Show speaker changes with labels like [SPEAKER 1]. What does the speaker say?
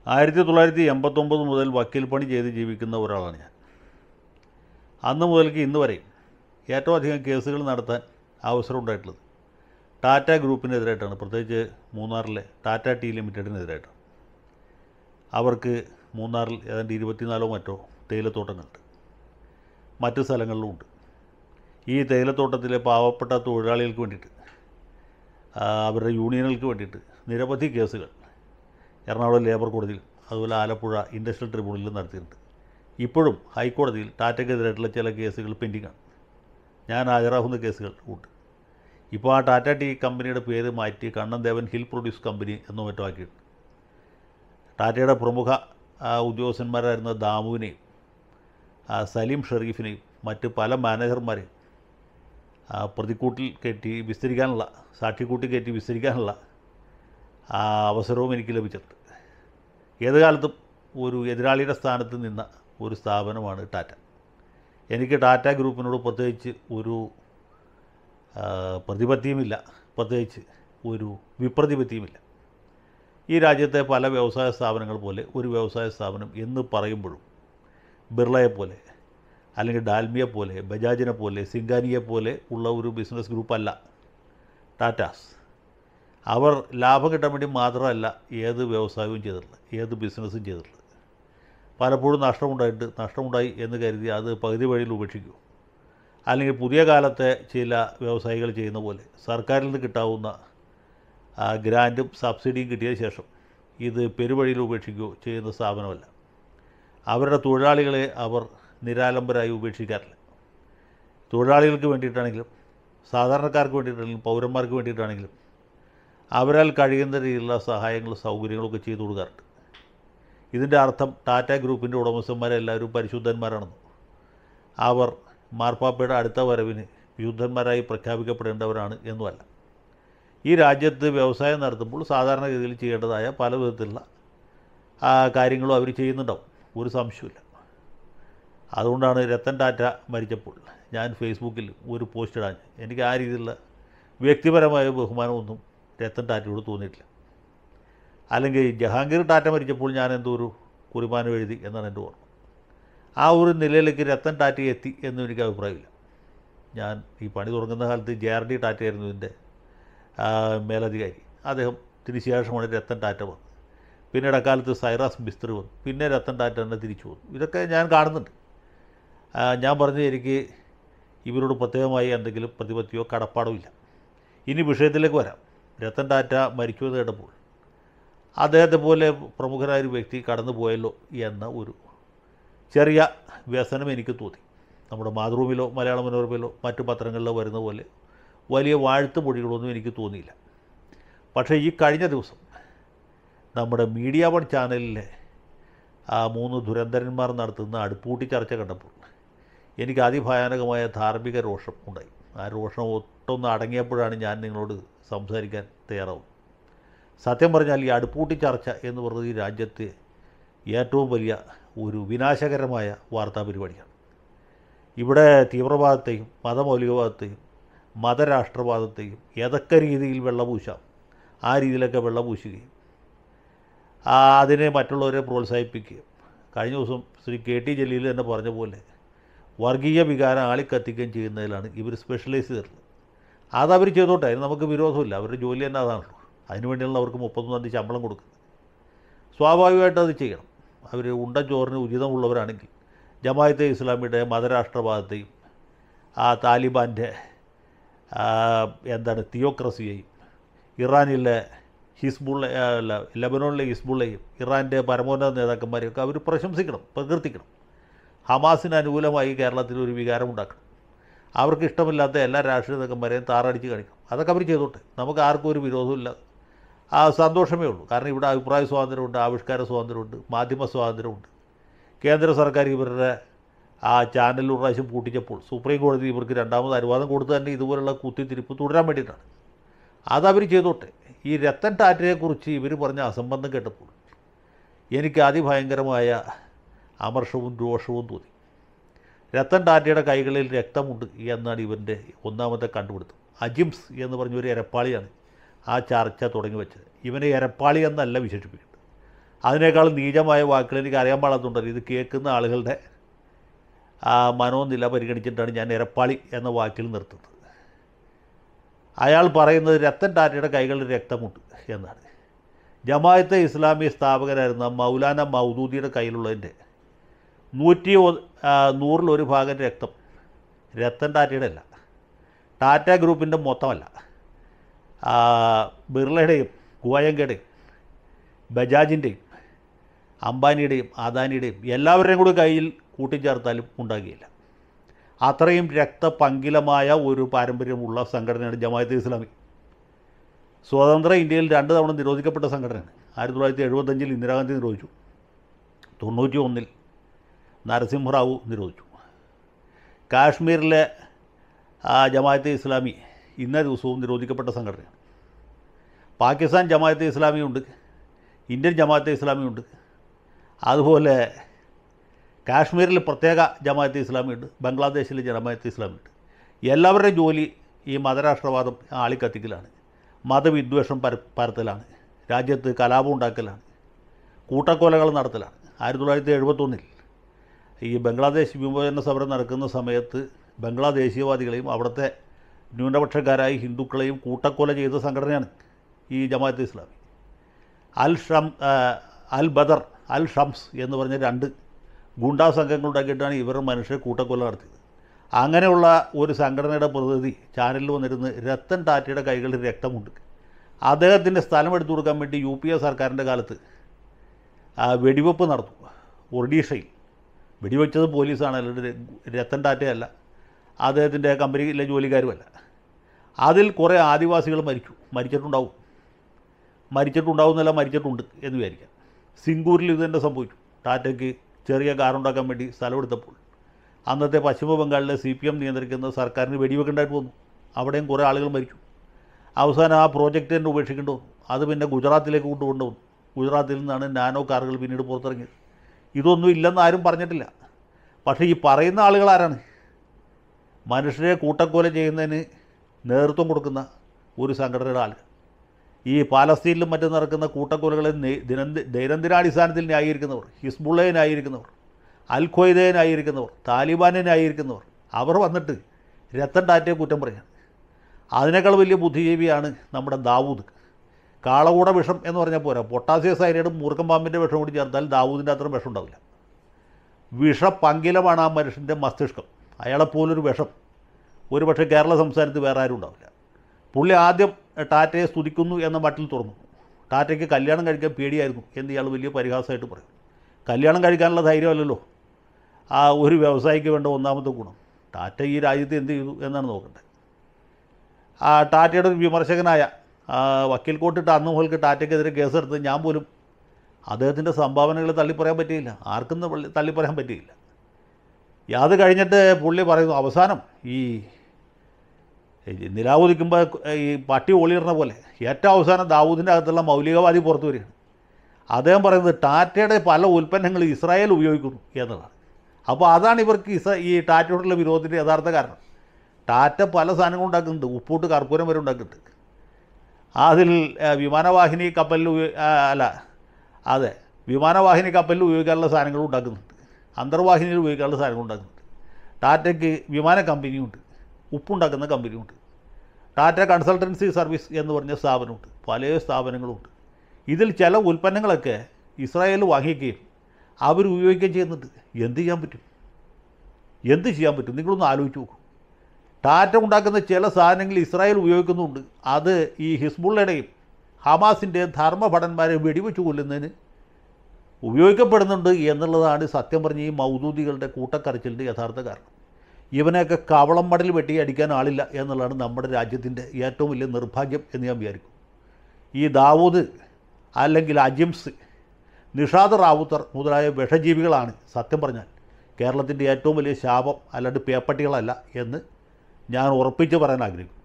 [SPEAKER 1] ആയിരത്തി തൊള്ളായിരത്തി എൺപത്തൊമ്പത് മുതൽ വക്കീൽ പണി ചെയ്ത് ജീവിക്കുന്ന ഒരാളാണ് ഞാൻ അന്ന് മുതൽക്ക് ഇന്ന് വരെയും ഏറ്റവും അധികം കേസുകൾ നടത്താൻ അവസരം ഉണ്ടായിട്ടുള്ളത് ടാറ്റ ഗ്രൂപ്പിനെതിരായിട്ടാണ് പ്രത്യേകിച്ച് മൂന്നാറിലെ ടാറ്റ ടീ ലിമിറ്റഡിനെതിരായിട്ടാണ് അവർക്ക് മൂന്നാറിൽ ഏതാണ്ട് ഇരുപത്തിനാലോ മറ്റോ തേയിലത്തോട്ടങ്ങളുണ്ട് മറ്റ് സ്ഥലങ്ങളിലും ഉണ്ട് ഈ തേയിലത്തോട്ടത്തിലെ പാവപ്പെട്ട തൊഴിലാളികൾക്ക് വേണ്ടിയിട്ട് ആ, അവരുടെ യൂണിയനുകൾക്ക് വേണ്ടിയിട്ട് നിരവധി കേസുകൾ എറണാകുളം ലേബർ കോടതിയിൽ അതുപോലെ ആലപ്പുഴ ഇൻഡസ്ട്രിയൽ ട്രിബ്യൂണലിലും നടത്തിയിട്ടുണ്ട് ഇപ്പോഴും ഹൈക്കോടതിയിൽ ടാറ്റയ്ക്കെതിരായിട്ടുള്ള ചില കേസുകൾ പെൻഡിങ്ങാണ് ഞാൻ ഹാജരാകുന്ന കേസുകൾ ഉണ്ട് ഇപ്പോൾ ആ ടാറ്റ ടീ കമ്പനിയുടെ പേര് മാറ്റി Kannan Devan hill produce company എന്ന് മറ്റോ ആക്കിയിട്ടുണ്ട് ടാറ്റയുടെ പ്രമുഖ ആ, ഉദ്യോഗസ്ഥന്മാരായിരുന്ന ദാമുവിനെയും ആ, സലീം ഷെറീഫിനെയും മറ്റ് പല മാനേജർമാരെയും ആ, പ്രതിക്കൂട്ടിൽ കയറ്റി വിസ്തരിക്കാനുള്ള സാക്ഷിക്കൂട്ടിൽ കയറ്റി വിസ്തരിക്കാനുള്ള ആ, അവസരവും എനിക്ക് ലഭിച്ചിട്ടുണ്ട് ഏത് കാലത്തും ഒരു എതിരാളിയുടെ സ്ഥാനത്ത് നിന്ന ഒരു സ്ഥാപനമാണ് ടാറ്റ എനിക്ക് ടാറ്റ ഗ്രൂപ്പിനോട് പ്രത്യേകിച്ച് ഒരു ആ, പ്രതിപത്തിയുമില്ല പ്രത്യേകിച്ച് ഒരു വിപ്രതിപത്തിയുമില്ല ഈ രാജ്യത്തെ പല വ്യവസായ സ്ഥാപനങ്ങൾ പോലെ ഒരു വ്യവസായ സ്ഥാപനം എന്ന് പറയുമ്പോഴും ബിർളയെ പോലെ അല്ലെങ്കിൽ ഡാൽമിയെ പോലെ ബജാജിനെ പോലെ സിംഗാനിയെ പോലെ ഉള്ള ഒരു ബിസിനസ് ഗ്രൂപ്പല്ല ടാറ്റാസ് അവർ ലാഭം കിട്ടാൻ വേണ്ടി മാത്രമല്ല ഏത് വ്യവസായവും ചെയ്തിട്ടുള്ളത് ഏത് ബിസിനസ്സും ചെയ്തിട്ടുള്ളത് പലപ്പോഴും നഷ്ടമുണ്ടായിട്ട് നഷ്ടമുണ്ടായി എന്ന് കരുതി അത് പകുതി വഴിയിൽ ഉപേക്ഷിക്കും അല്ലെങ്കിൽ പുതിയ കാലത്തെ ചില വ്യവസായികൾ ചെയ്യുന്ന പോലെ സർക്കാരിൽ നിന്ന് കിട്ടാവുന്ന ആ, ഗ്രാൻറ്റും സബ്സിഡിയും കിട്ടിയ ശേഷം ഇത് പെരുവഴിയിൽ ഉപേക്ഷിക്കുകയോ ചെയ്യുന്ന സ്ഥാപനമല്ല അവരുടെ തൊഴിലാളികളെ അവർ നിരാലംബരായി ഉപേക്ഷിക്കാറില്ല തൊഴിലാളികൾക്ക് വേണ്ടിയിട്ടാണെങ്കിലും സാധാരണക്കാർക്ക് വേണ്ടിയിട്ടാണെങ്കിലും പൗരന്മാർക്ക് വേണ്ടിയിട്ടാണെങ്കിലും അവരാൽ കഴിയുന്ന രീതിയിലുള്ള സഹായങ്ങളും സൗകര്യങ്ങളൊക്കെ ചെയ്തു കൊടുക്കാറുണ്ട് ഇതിൻ്റെ അർത്ഥം ടാറ്റ ഗ്രൂപ്പിൻ്റെ ഉടമസ്ഥന്മാരെല്ലാവരും പരിശുദ്ധന്മാരാണെന്ന് അവർ മാർപ്പാപ്പയുടെ അടുത്ത വരവിന് വിശുദ്ധന്മാരായി പ്രഖ്യാപിക്കപ്പെടേണ്ടവരാണ് എന്നുമല്ല ഈ രാജ്യത്ത് വ്യവസായം നടത്തുമ്പോൾ സാധാരണഗതിയിൽ ചെയ്യേണ്ടതായ പല വിധത്തിലുള്ള ആ, കാര്യങ്ങളും അവർ ചെയ്യുന്നുണ്ടാവും ഒരു സംശയമില്ല അതുകൊണ്ടാണ് രത്തൻ ടാറ്റ മരിച്ചപ്പോൾ ഞാൻ ഫേസ്ബുക്കിൽ ഒരു പോസ്റ്റ് ഇടാൻ എനിക്ക് ആ രീതിയിലുള്ള വ്യക്തിപരമായ ബഹുമാനമൊന്നും രത്തൻ ടാറ്റയോട് തോന്നിയിട്ടില്ല അല്ലെങ്കിൽ ജഹാംഗീർ ടാറ്റ മരിച്ചപ്പോൾ ഞാൻ എന്തോ ഒരു കുറിമാനം എഴുതി എന്നാണ് എൻ്റെ ഓർമ്മ ആ ഒരു നിലയിലേക്ക് രത്തൻ ടാറ്റ എത്തി എന്നും എനിക്ക് അഭിപ്രായമില്ല ഞാൻ ഈ പണി തുടങ്ങുന്ന കാലത്ത് ജെ ആർ ഡി ടാറ്റയായിരുന്നു ഇതിൻ്റെ ആ, മേലധികാരി അദ്ദേഹത്തിന് ശേഷമാണ് രത്തൻ ടാറ്റ വന്നത് പിന്നെ ഇടക്കാലത്ത് സൈറാസ് മിസ്ത്രി വന്നു പിന്നെ രത്തൻ ടാറ്റ തന്നെ തിരിച്ചു വന്നു ഇതൊക്കെ ഞാൻ കാണുന്നുണ്ട് ആ, ഞാൻ പറഞ്ഞു എനിക്ക് ഇവരോട് പ്രത്യേകമായി എന്തെങ്കിലും പ്രതിപത്തിയോ കടപ്പാടോ ഇല്ല ഇനി വിഷയത്തിലേക്ക് വരാം രത്തൻ ടാറ്റ മരിച്ചു എന്ന് കേട്ടപ്പോൾ അദ്ദേഹത്തെ പോലെ പ്രമുഖനായ ഒരു വ്യക്തി കടന്നു പോയല്ലോ എന്ന ഒരു ചെറിയ വ്യസനം എനിക്ക് തോന്നി നമ്മുടെ മാതൃഭൂമിയിലോ മലയാള മനോരമയിലോ മറ്റു പത്രങ്ങളിലോ വരുന്ന പോലെ വലിയ വാഴ്ത്ത് മൊഴികളൊന്നും എനിക്ക് തോന്നിയില്ല പക്ഷേ ഈ കഴിഞ്ഞ ദിവസം നമ്മുടെ മീഡിയ വൺ ചാനലിലെ ആ മൂന്ന് ദുരന്തരന്മാർ നടത്തുന്ന അടുപ്പൂട്ടി ചർച്ച കണ്ടപ്പോൾ എനിക്ക് അതിഭയാനകമായ ധാർമ്മിക രോഷം ഉണ്ടായി ആ രോഷം ഒട്ടൊന്ന് അടങ്ങിയപ്പോഴാണ് ഞാൻ നിങ്ങളോട് സംസാരിക്കാൻ തയ്യാറാവും സത്യം പറഞ്ഞാൽ ഈ അടുപ്പൂട്ടി ചർച്ച എന്ന് പറയുന്നത് ഈ രാജ്യത്തെ ഏറ്റവും വലിയ ഒരു വിനാശകരമായ വാർത്താ പരിപാടിയാണ് ഇവിടെ തീവ്രവാദത്തെയും മതമൗലികവാദത്തെയും മതരാഷ്ട്രവാദത്തെയും ഏതൊക്കെ രീതിയിൽ വെള്ളപൂശാം ആ രീതിയിലൊക്കെ വെള്ളപൂശുകയും ആ അതിനെ മറ്റുള്ളവരെ പ്രോത്സാഹിപ്പിക്കുകയും കഴിഞ്ഞ ദിവസം ശ്രീ കെ ടി ജലീൽ തന്നെ പറഞ്ഞ പോലെ വർഗീയ വികാരം ആളിക്കത്തിക്കുകയും ചെയ്യുന്നതിലാണ് ഇവർ സ്പെഷ്യലൈസ് ചെയ്തിട്ടുള്ളത് അതവർ ചെയ്തോട്ടെ അതിന് നമുക്ക് വിരോധമില്ല അവരുടെ ജോലി തന്നെ അതാണല്ലോ അതിനുവേണ്ടിയുള്ള അവർക്ക് മുപ്പത്തൊന്നാം തീയതി ശമ്പളം കൊടുക്കുന്നത് സ്വാഭാവികമായിട്ട് അത് ചെയ്യണം അവർ ഉണ്ട ചോറിന് ഉചിതമുള്ളവരാണെങ്കിൽ ജമായത്തെ ഇസ്ലാമിയുടെ മതരാഷ്ട്രവാദത്തെയും ആ താലിബാൻ്റെ ആ, എന്താണ് തിയോക്രസിയെയും ഇറാനിലെ ഹിസ്ബുള്ള ആ, അല്ല ലബനോണിലെ ഹിസ്ബുള്ളയും ഇറാൻ്റെ പരമോന്നത നേതാക്കന്മാരെയൊക്കെ അവർ പ്രശംസിക്കണം പ്രകീർത്തിക്കണം ഹമാസിന് അനുകൂലമായി കേരളത്തിൽ ഒരു വികാരം ഉണ്ടാക്കണം അവർക്ക് ഇഷ്ടമില്ലാത്ത എല്ലാ രാഷ്ട്രീയ നേതാക്കന്മാരെയും താറടിച്ച് കാണിക്കണം അതൊക്കെ അവർ ചെയ്തോട്ടെ നമുക്ക് ആർക്കും ഒരു വിരോധമില്ല ആ സന്തോഷമേ ഉള്ളൂ കാരണം ഇവിടെ അഭിപ്രായ സ്വാതന്ത്ര്യമുണ്ട് ആവിഷ്കാര സ്വാതന്ത്ര്യമുണ്ട് മാധ്യമ സ്വാതന്ത്ര്യമുണ്ട് കേന്ദ്ര സർക്കാർ ഇവരുടെ ആ ചാനൽ ഒരു പ്രാവശ്യം പൂട്ടിച്ചപ്പോൾ സുപ്രീം കോടതി ഇവർക്ക് രണ്ടാമത് അനുവാദം കൊടുത്ത് തന്നെ ഇതുപോലുള്ള കുത്തിത്തിരിപ്പ് തുടരാൻ വേണ്ടിയിട്ടാണ് അതവർ ചെയ്തോട്ടെ ഈ രത്തൻ ടാറ്റയെക്കുറിച്ച് ഇവർ പറഞ്ഞ അസംബന്ധം കേട്ടപ്പോൾ എനിക്ക് അതിഭയങ്കരമായ അമർഷവും രോഷവും തോന്നി രത്തൻ ടാറ്റയുടെ കൈകളിൽ രക്തമുണ്ട് എന്നാണ് ഇവൻ്റെ ഒന്നാമത്തെ കണ്ടുപിടുത്തം അജിംസ് എന്ന് പറഞ്ഞ ഒരു എരപ്പാളിയാണ് ആ ചർച്ച തുടങ്ങി വെച്ചത് ഇവനെ എരപ്പാളി എന്നല്ല വിശേഷിപ്പിക്കുന്നത് അതിനേക്കാൾ നീചമായ വാക്കുകൾ എനിക്ക് അറിയാൻ പാടാത്തതുണ്ടല്ലോ ഇത് കേൾക്കുന്ന ആളുകളുടെ ആ മനോനില പരിഗണിച്ചിട്ടാണ് ഞാൻ എരപ്പാളി എന്ന വാക്കിൽ നിർത്തുന്നത് അയാൾ പറയുന്നത് രത്തൻ ടാറ്റയുടെ കൈകളിൽ രക്തമുണ്ട് എന്നാണ് ജമായത്തെ ഇസ്ലാമി സ്ഥാപകരായിരുന്ന മൗലാന മൗദൂദിയുടെ കയ്യിലുള്ളതിൻ്റെ നൂറ്റി ഒ- ആ, നൂറിലൊരു ഭാഗം രക്തം രത്തൻ ടാറ്റയുടെ അല്ല ടാറ്റ ഗ്രൂപ്പിൻ്റെ മൊത്തമല്ല ആ, ബിർളയുടെയും ഗോയങ്കയുടെയും ബജാജിൻ്റെയും അംബാനിയുടെയും അദാനിയുടെയും എല്ലാവരുടെയും കൂടി കയ്യിൽ കൂട്ടിച്ചേർത്താലും ഉണ്ടാകുകയില്ല അത്രയും രക്തപങ്കിലമായ ഒരു പാരമ്പര്യമുള്ള സംഘടനയാണ് ജമാഅത്തെ ഇസ്ലാമി സ്വതന്ത്ര ഇന്ത്യയിൽ രണ്ട് തവണ നിരോധിക്കപ്പെട്ട സംഘടനയാണ് ആയിരത്തി തൊള്ളായിരത്തി എഴുപത്തഞ്ചിൽ ഇന്ദിരാഗാന്ധി നിരോധിച്ചു തൊണ്ണൂറ്റി ഒന്നിൽ നരസിംഹറാവു നിരോധിച്ചു കാശ്മീരിലെ ആ, ജമാഅത്തെ ഇസ്ലാമി ഇന്ന ദിവസവും നിരോധിക്കപ്പെട്ട സംഘടനയാണ് പാകിസ്ഥാൻ ജമാഅത്തെ ഇസ്ലാമിയുണ്ട് ഇന്ത്യൻ ജമാഅത്തെ ഇസ്ലാമിയുണ്ട് അതുപോലെ കാശ്മീരിൽ പ്രത്യേക ജമാഅത്തെ ഇസ്ലാമിയുണ്ട് ബംഗ്ലാദേശിൽ ജമാഅത്തെ ഇസ്ലാമിയുണ്ട് എല്ലാവരുടെയും ജോലി ഈ മതരാഷ്ട്രവാദം ആളിക്കത്തിക്കലാണ് മതവിദ്വേഷം പര പരത്തലാണ് രാജ്യത്ത് കലാപം ഉണ്ടാക്കലാണ് കൂട്ടക്കൊലകൾ നടത്തലാണ് ആയിരത്തി തൊള്ളായിരത്തി എഴുപത്തൊന്നിൽ ഈ ബംഗ്ലാദേശ് വിമോചന സമരം നടക്കുന്ന സമയത്ത് ബംഗ്ലാദേശീയവാദികളെയും അവിടുത്തെ ന്യൂനപക്ഷക്കാരായ ഹിന്ദുക്കളെയും കൂട്ടക്കൊല ചെയ്ത സംഘടനയാണ് ഈ ജമാഅത്ത് ഇസ്ലാമി അൽ ഷം ആ, അൽ ബദർ അൽ ഷംസ് എന്ന് പറഞ്ഞ രണ്ട് ഗുണ്ടാ സംഘങ്ങളുണ്ടാക്കിയിട്ടാണ് ഇവർ മനുഷ്യരെ കൂട്ടക്കൊല നടത്തിയത് അങ്ങനെയുള്ള ഒരു സംഘടനയുടെ പ്രതിനിധി ചാനലിൽ വന്നിരുന്ന് രത്തൻ ടാറ്റയുടെ കൈകളിൽ രക്തമുണ്ട് അദ്ദേഹത്തിൻ്റെ സ്ഥലം എടുത്തു കൊടുക്കാൻ വേണ്ടി യു പി എ സർക്കാരിൻ്റെ കാലത്ത് ആ, വെടിവെപ്പ് നടന്നു ഒഡീഷയിൽ വെടിവെച്ചത് പോലീസാണ് അല്ലാണ്ട് രത്തൻ ടാറ്റയല്ല അദ്ദേഹത്തിൻ്റെ കമ്പനിയിലെ ജോലിക്കാരുമല്ല അതിൽ കുറേ ആദിവാസികൾ മരിച്ചു മരിച്ചിട്ടുണ്ടാവും മരിച്ചിട്ടുണ്ടാവുന്നല്ല മരിച്ചിട്ടുണ്ട് എന്ന് വിചാരിക്കാം സിംഗൂരിൽ ഇത് തന്നെ സംഭവിച്ചു ടാറ്റയ്ക്ക് ചെറിയ കാറുണ്ടാക്കാൻ വേണ്ടി സ്ഥലമെടുത്തപ്പോൾ അന്നത്തെ പശ്ചിമ ബംഗാളിലെ സി പി എം നിയന്ത്രിക്കുന്ന സർക്കാരിന് വെടിവെക്കേണ്ടതായിട്ട് വന്നു അവിടെയും കുറേ ആളുകൾ മരിച്ചു അവസാനം ആ പ്രോജക്റ്റ് തന്നെ ഉപേക്ഷിക്കേണ്ടി വന്നു അത് പിന്നെ ഗുജറാത്തിലേക്ക് കൊണ്ടുകൊണ്ടു വന്നു ഗുജറാത്തിൽ നിന്നാണ് നാനോ കാറുകൾ പിന്നീട് പുറത്തിറങ്ങിയത് ഇതൊന്നും ഇല്ലെന്ന് ആരും പറഞ്ഞിട്ടില്ല പക്ഷേ ഈ പറയുന്ന ആളുകൾ ആരാണ് മനുഷ്യരെ കൂട്ടക്കൊല ചെയ്യുന്നതിന് നേതൃത്വം കൊടുക്കുന്ന ഒരു സംഘടനയുടെ ആളുകൾ ഈ പാലസ്തീനിലും മറ്റും നടക്കുന്ന കൂട്ടക്കൊലകളെ നെ- ദിനന്തി ദൈനംദിനാടിസ്ഥാനത്തിൽ ന്യായീകരിക്കുന്നവർ ഹിസ്ബുള്ളയെ ന്യായീകരിക്കുന്നവർ അൽ ഖ്വയ്ദയെ ന്യായീകരിക്കുന്നവർ താലിബാനെ ന്യായീകരിക്കുന്നവർ അവർ വന്നിട്ട് രത്തൻ ടാറ്റയെ കുറ്റം പറയാണ് അതിനേക്കാൾ വലിയ ബുദ്ധിജീവിയാണ് നമ്മുടെ ദാവൂദ് കാളകൂട വിഷം എന്ന് പറഞ്ഞാൽ പോരാ പൊട്ടാസ്യം സൈനൈഡും മൂർക്കം പാമ്പിൻ്റെ വിഷം കൂടി ചേർത്താൽ ദാവൂദിൻ്റെ അത്ര വിഷം ഉണ്ടാവില്ല വിഷപങ്കിലമാണ് ആ മനുഷ്യൻ്റെ മസ്തിഷ്കം അയാളെപ്പോലൊരു വിഷം ഒരു പക്ഷേ കേരള സംസ്ഥാനത്ത് വേറെ ആരും ഉണ്ടാവില്ല പുള്ളി ആദ്യം ടാറ്റയെ സ്തുതിക്കുന്നു എന്ന മട്ടിൽ തുറന്നു ടാറ്റയ്ക്ക് കല്യാണം കഴിക്കാൻ പേടിയായിരുന്നു എന്ന് ഇയാൾ വലിയ പരിഹാസമായിട്ട് പറയും കല്യാണം കഴിക്കാനുള്ള ധൈര്യമല്ലല്ലോ ആ ഒരു വ്യവസായിക്ക് വേണ്ട ഒന്നാമത്തെ ഗുണം ടാറ്റ ഈ രാജ്യത്ത് എന്ത് ചെയ്തു എന്നാണ് നോക്കേണ്ടത് ആ ടാറ്റയുടെ ഒരു വിമർശകനായ ആ, വക്കീൽ കോട്ടിട്ട് അന്ന് മുതൽക്ക് ടാറ്റയ്ക്കെതിരെ കേസെടുത്ത് ഞാൻ പോലും അദ്ദേഹത്തിൻ്റെ സംഭാവനകൾ തള്ളിപ്പറയാൻ പറ്റിയില്ല ആർക്കും തള്ളി- തള്ളിപ്പറയാൻ പറ്റിയില്ല അത് കഴിഞ്ഞിട്ട് പുള്ളി പറയുന്നു അവസാനം ഈ ഈ നിലാവുദിക്കുമ്പോൾ ഈ പട്ടി ഒളിയിടുന്ന പോലെ ഏറ്റവും അവസാനം ദാവൂദിൻ്റെ അകത്തുള്ള മൗലികവാദി പുറത്തു വരികയാണ് അദ്ദേഹം പറയുന്നത് ടാറ്റയുടെ പല ഉൽപ്പന്നങ്ങൾ ഇസ്രായേൽ ഉപയോഗിക്കുന്നു എന്നുള്ളതാണ് അപ്പോൾ അതാണ് ഇവർക്ക് ഇസ ഈ ടാറ്റയോടുള്ള വിരോധത്തിൻ്റെ യഥാർത്ഥ കാരണം ടാറ്റ പല സാധനങ്ങളും ഉണ്ടാക്കുന്നുണ്ട് ഉപ്പൂട്ട് കർപ്പൂരം വരെ ഉണ്ടാക്കുന്നുണ്ട് അതിൽ ആ, വിമാനവാഹിനി കപ്പലിൽ ഉപയോ- ആ, അല്ല അതെ വിമാനവാഹിനി കപ്പലിൽ ഉപയോഗിക്കാനുള്ള സാധനങ്ങളും ഉണ്ടാക്കുന്നുണ്ട് അന്തർവാഹിനിയിൽ ഉപയോഗിക്കാനുള്ള സാധനങ്ങൾ ഉണ്ടാക്കുന്നുണ്ട് ടാറ്റയ്ക്ക് വിമാന കമ്പനിയുണ്ട് ഉപ്പുണ്ടാക്കുന്ന കമ്പനിയുണ്ട് ടാറ്റ കൺസൾട്ടൻസി സർവീസ് എന്ന് പറഞ്ഞ സ്ഥാപനമുണ്ട് പല സ്ഥാപനങ്ങളുമുണ്ട് ഇതിൽ ചില ഉൽപ്പന്നങ്ങളൊക്കെ ഇസ്രായേൽ വാങ്ങിക്കുകയും അവർ ഉപയോഗിക്കുകയും ചെയ്യുന്നുണ്ട് എന്ത് ചെയ്യാൻ പറ്റും എന്ത് ചെയ്യാൻ പറ്റും നിങ്ങളൊന്ന് ആലോചിച്ച് നോക്കൂ ടാറ്റ ഉണ്ടാക്കുന്ന ചില സാധനങ്ങൾ ഇസ്രായേൽ ഉപയോഗിക്കുന്നുണ്ട് അത് ഈ ഹിസ്ബുള്ളയുടെയും ഹമാസിൻ്റെയും ധർമ്മഭടന്മാരെ വെടിവെച്ച് കൊല്ലുന്നതിന് ഉപയോഗിക്കപ്പെടുന്നുണ്ട് എന്നുള്ളതാണ് സത്യം പറഞ്ഞ ഈ മൗദൂദികളുടെ കൂട്ടക്കരച്ചിലിൻ്റെ യഥാർത്ഥ കാരണം ഇവനെയൊക്കെ കവളം മടൽ വെട്ടി അടിക്കാൻ ആളില്ല എന്നുള്ളതാണ് നമ്മുടെ രാജ്യത്തിൻ്റെ ഏറ്റവും വലിയ നിർഭാഗ്യം എന്ന് ഞാൻ വിചാരിക്കും ഈ ദാവൂദ് അല്ലെങ്കിൽ അജിംസ് നിഷാദ് റാവുത്തർ മുതലായ വിഷജീവികളാണ് സത്യം പറഞ്ഞാൽ കേരളത്തിൻ്റെ ഏറ്റവും വലിയ ശാപം അല്ലാണ്ട് പേപ്പട്ടികളല്ല എന്ന് ഞാൻ ഉറപ്പിച്ച് പറയാൻ ആഗ്രഹിക്കുന്നു